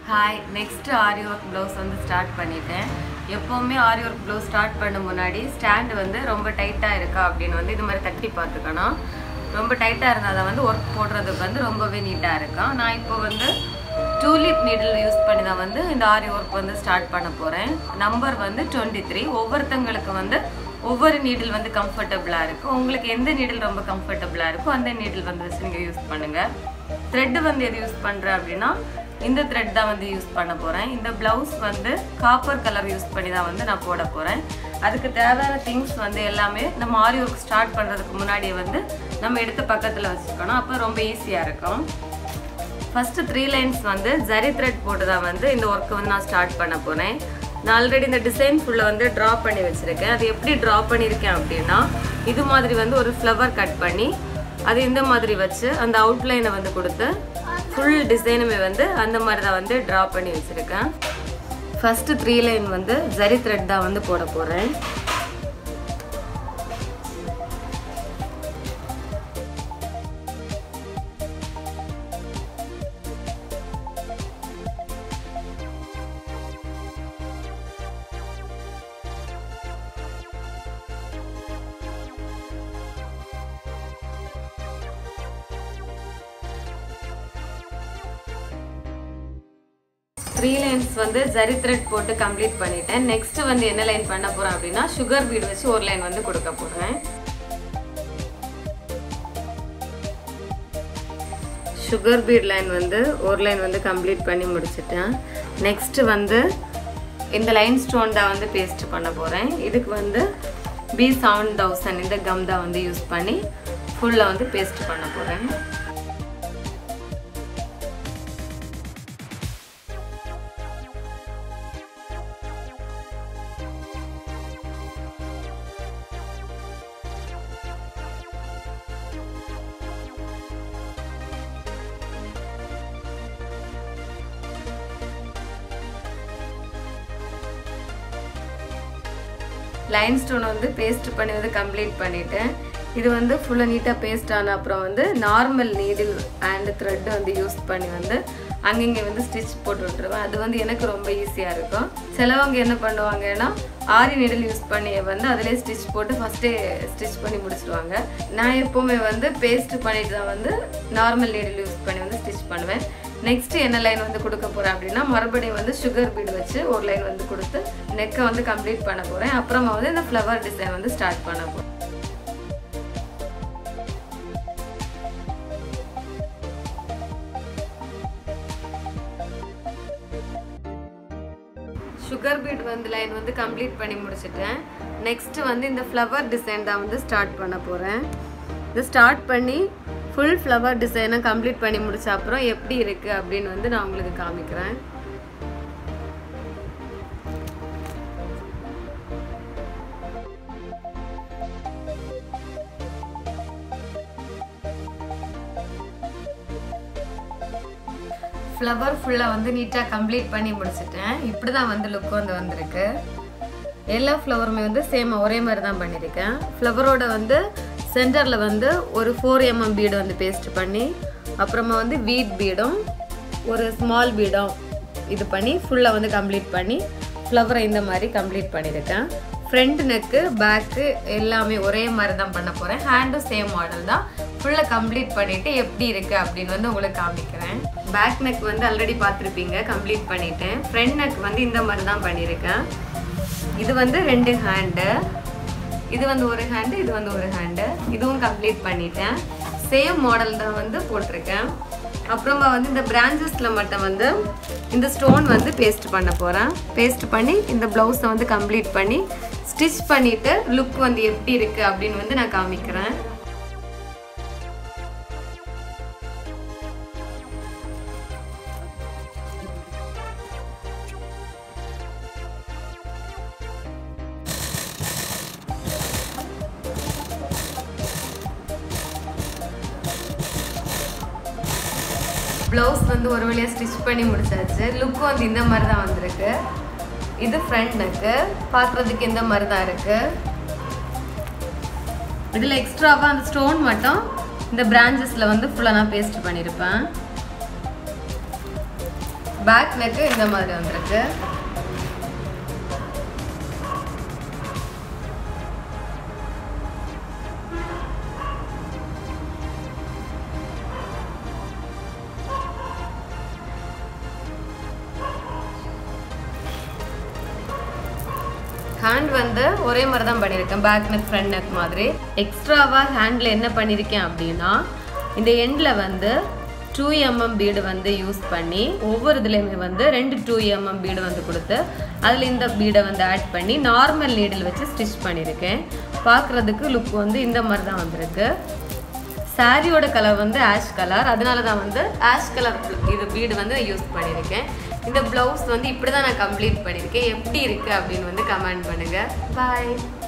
hi next ஆரி work blouse வந்து start பண்ணிட்டேன் எப்போவுமே ஆரி ஒர்க் ப்ளவுஸ் ஸ்டார்ட் பண்ண முன்னாடி ஸ்டாண்டு வந்து ரொம்ப டைட்டாக இருக்கா அப்படின்னு வந்து இது மாதிரி தட்டி பார்த்துக்கணும் ரொம்ப டைட்டாக இருந்தால் அதை வந்து ஒர்க் போடுறதுக்கு வந்து ரொம்பவே நீட்டாக இருக்கும் நான் இப்போ வந்து டூலிப் நீடில் யூஸ் பண்ணி தான் வந்து இந்த ஆரி ஒர்க் வந்து ஸ்டார்ட் பண்ண போகிறேன் நம்பர் வந்து டுவெண்ட்டி த்ரீ ஒவ்வொருத்தங்களுக்கு வந்து ஒவ்வொரு நீடில் வந்து கம்ஃபர்டபுளாக இருக்கும் உங்களுக்கு எந்த நீடில் ரொம்ப கம்ஃபர்டபுளாக இருக்கோ அந்த நீடில் வந்து வச்சு நீங்கள் யூஸ் பண்ணுங்கள் த்ரெட்டு வந்து எது யூஸ் பண்ணுறேன் அப்படின்னா இந்த த்ரெட் தான் வந்து யூஸ் பண்ண போகிறேன் இந்த ப்ளவுஸ் வந்து காப்பர் கலர் யூஸ் பண்ணி தான் வந்து நான் போட போகிறேன் அதுக்கு தேவையான திங்ஸ் வந்து எல்லாமே நம்ம ஆரி ஒர்க் ஸ்டார்ட் பண்ணுறதுக்கு முன்னாடியே வந்து நம்ம எடுத்து பக்கத்தில் வச்சுக்கணும் அப்போ ரொம்ப ஈஸியாக இருக்கும் ஃபஸ்ட்டு த்ரீ லைன்ஸ் வந்து ஜரி த்ரெட் போட்டு தான் வந்து இந்த ஒர்க்கை வந்து நான் ஸ்டார்ட் பண்ண போனேன் நான் ஆல்ரெடி இந்த டிசைன் ஃபுல்லாக வந்து ட்ரா பண்ணி வச்சுருக்கேன் அது எப்படி ட்ரா பண்ணியிருக்கேன் அப்படின்னா இது மாதிரி வந்து ஒரு ஃப்ளவர் கட் பண்ணி அது இந்த மாதிரி வச்சு அந்த அவுட்லைனை வந்து கொடுத்து ஃபுல் டிசைனுமே வந்து அந்த மாதிரி தான் வந்து ட்ரா பண்ணி வச்சுருக்கேன் ஃபஸ்ட்டு த்ரீ லைன் வந்து ஜரி த்ரெட் தான் வந்து போட போகிறேன் த்ரீ லைன்ஸ் வந்து ஜரி த்ரெட் போட்டு கம்ப்ளீட் பண்ணிட்டேன் நெக்ஸ்ட் வந்து என்ன லைன் பண்ண போறேன் அப்படின்னா சுகர் பீட் வச்சு ஒரு லைன் வந்து கொடுக்க போறேன் சுகர் பீட் லைன் வந்து ஒரு லைன் வந்து கம்ப்ளீட் பண்ணி முடிச்சிட்டேன் நெக்ஸ்ட் வந்து இந்த லைன் ஸ்டோன் தான் வந்து பேஸ்ட் பண்ண போகிறேன் இதுக்கு வந்து பி செவன் தௌசண்ட் இந்த கம் தான் வந்து யூஸ் பண்ணி ஃபுல்லாக வந்து பேஸ்ட் பண்ண போகிறேன் லைன் ஸ்டோன் வந்து பேஸ்ட் பண்ணி வந்து கம்ப்ளீட் பண்ணிட்டேன் இது வந்து ஃபுல்லாக நீட்டாக பேஸ்ட் ஆன அப்புறம் வந்து நார்மல் நீடில் அண்ட் த்ரெட் வந்து யூஸ் பண்ணி வந்து அங்கங்கே வந்து ஸ்டிச் போட்டு விட்டுருவேன் அது வந்து எனக்கு ரொம்ப ஈஸியாக இருக்கும் சிலவங்க என்ன பண்ணுவாங்கன்னா ஆரி நீடில் யூஸ் பண்ணி வந்து அதிலே ஸ்டிச் போட்டு ஃபஸ்ட்டே ஸ்டிச் பண்ணி முடிச்சிடுவாங்க நான் எப்போவுமே வந்து பேஸ்ட் பண்ணிட்டு தான் வந்து நார்மல் நீடில் யூஸ் பண்ணி வந்து ஸ்டிச் பண்ணுவேன் நெக்ஸ்ட் என்ன லைன் வந்து கொடுக்க போறேன் அப்படின்னா மறுபடியும் வந்து சுகர் பீட் வச்சு ஒரு லைன் வந்து கொடுத்து நெக்கை வந்து கம்ப்ளீட் பண்ண போறேன் அப்புறமா வந்து இந்த ஃப்ளவர் டிசைன் வந்து ஸ்டார்ட் பண்ண போறேன் சுகர் பீட் வந்து லைன் வந்து கம்ப்ளீட் பண்ணி முடிச்சிட்டேன் நெக்ஸ்ட் வந்து இந்த ஃப்ளவர் டிசைன் தான் வந்து ஸ்டார்ட் பண்ண போகிறேன் இது ஸ்டார்ட் பண்ணி ஃபுல் ஃப்ளவர் டிசைனை கம்ப்ளீட் பண்ணி முடிச்ச அப்புறம் எப்படி இருக்குது அப்படின்னு வந்து நான் உங்களுக்கு காமிக்கிறேன் ஃப்ளவர் ஃபுல்லாக வந்து நீட்டாக கம்ப்ளீட் பண்ணி முடிச்சிட்டேன் இப்படி தான் வந்து லுக் வந்து வந்திருக்கு எல்லா ஃப்ளவருமே வந்து சேம் ஒரே மாதிரி தான் பண்ணியிருக்கேன் ஃப்ளவரோட வந்து சென்டரில் வந்து ஒரு ஃபோர் எம்எம் பீடு வந்து பேஸ்ட் பண்ணி அப்புறமா வந்து வீட் பீடும் ஒரு ஸ்மால் பீடும் இது பண்ணி ஃபுல்லாக வந்து கம்ப்ளீட் பண்ணி ஃப்ளவரை இந்த மாதிரி கம்ப்ளீட் பண்ணியிருக்கேன் ஃப்ரண்ட் நெக்கு பேக்கு எல்லாமே ஒரே மாதிரி தான் பண்ண போகிறேன் ஹேண்டும் சேம் மாடல் தான் ஃபுல்லாக கம்ப்ளீட் பண்ணிவிட்டு எப்படி இருக்குது அப்படின்னு வந்து உங்களுக்கு காமிக்கிறேன் பேக் நெக் வந்து ஆல்ரெடி பார்த்துருப்பீங்க கம்ப்ளீட் பண்ணிட்டேன் ஃப்ரண்ட் நெக் வந்து இந்த மாதிரி தான் பண்ணியிருக்கேன் இது வந்து ரெண்டு ஹேண்டு இது வந்து ஒரு ஹேண்டு இது வந்து ஒரு ஹேண்டு இதுவும் கம்ப்ளீட் பண்ணிட்டேன் சேம் மாடல் தான் வந்து போட்டிருக்கேன் அப்புறமா வந்து இந்த பிரான்ச்சஸில் மட்டும் வந்து இந்த ஸ்டோன் வந்து பேஸ்ட் பண்ண போகிறேன் பேஸ்ட் பண்ணி இந்த ப்ளவுஸை வந்து கம்ப்ளீட் பண்ணி ஸ்டிச் பண்ணிவிட்டு லுக் வந்து எப்படி இருக்குது அப்படின்னு வந்து நான் காமிக்கிறேன் ப்ளவுஸ் வந்து ஒரு வழியாக ஸ்டிச் பண்ணி முடிச்சாச்சு லுக் வந்து இந்த மாதிரி தான் வந்திருக்கு இது ஃப்ரண்ட் நெக்கு பார்க்குறதுக்கு இந்த மாதிரி தான் இருக்குது இதில் எக்ஸ்ட்ராவாக அந்த ஸ்டோன் மட்டும் இந்த பிரான்ச்சஸில் வந்து ஃபுல்லாக நான் பேஸ்ட் பண்ணியிருப்பேன் பேக் நெக்கு இந்த மாதிரி வந்திருக்கு ஹேண்ட் வந்து ஒரே மாதிரி தான் பண்ணியிருக்கேன் பேக் நெக் ஃப்ரண்ட் நெக் மாதிரி எக்ஸ்ட்ராவாக ஹேண்டில் என்ன பண்ணியிருக்கேன் அப்படின்னா இந்த எண்டில் வந்து டூ எம்எம் பீடு வந்து யூஸ் பண்ணி ஒவ்வொரு இதுலேயுமே வந்து ரெண்டு டூ எம்எம் பீடு வந்து கொடுத்து அதில் இந்த பீடை வந்து ஆட் பண்ணி நார்மல் நீடில் வச்சு ஸ்டிச் பண்ணியிருக்கேன் பார்க்குறதுக்கு லுக் வந்து இந்த மாதிரி தான் வந்திருக்கு சாரியோட கலர் வந்து ஆஷ் கலர் அதனால தான் வந்து ஆஷ் கலர் இது பீடு வந்து யூஸ் பண்ணியிருக்கேன் இந்த ப்ளவுஸ் வந்து இப்படி தான் நான் கம்ப்ளீட் பண்ணியிருக்கேன் எப்படி இருக்குது அப்படின்னு வந்து கமெண்ட் பண்ணுங்கள் பாய்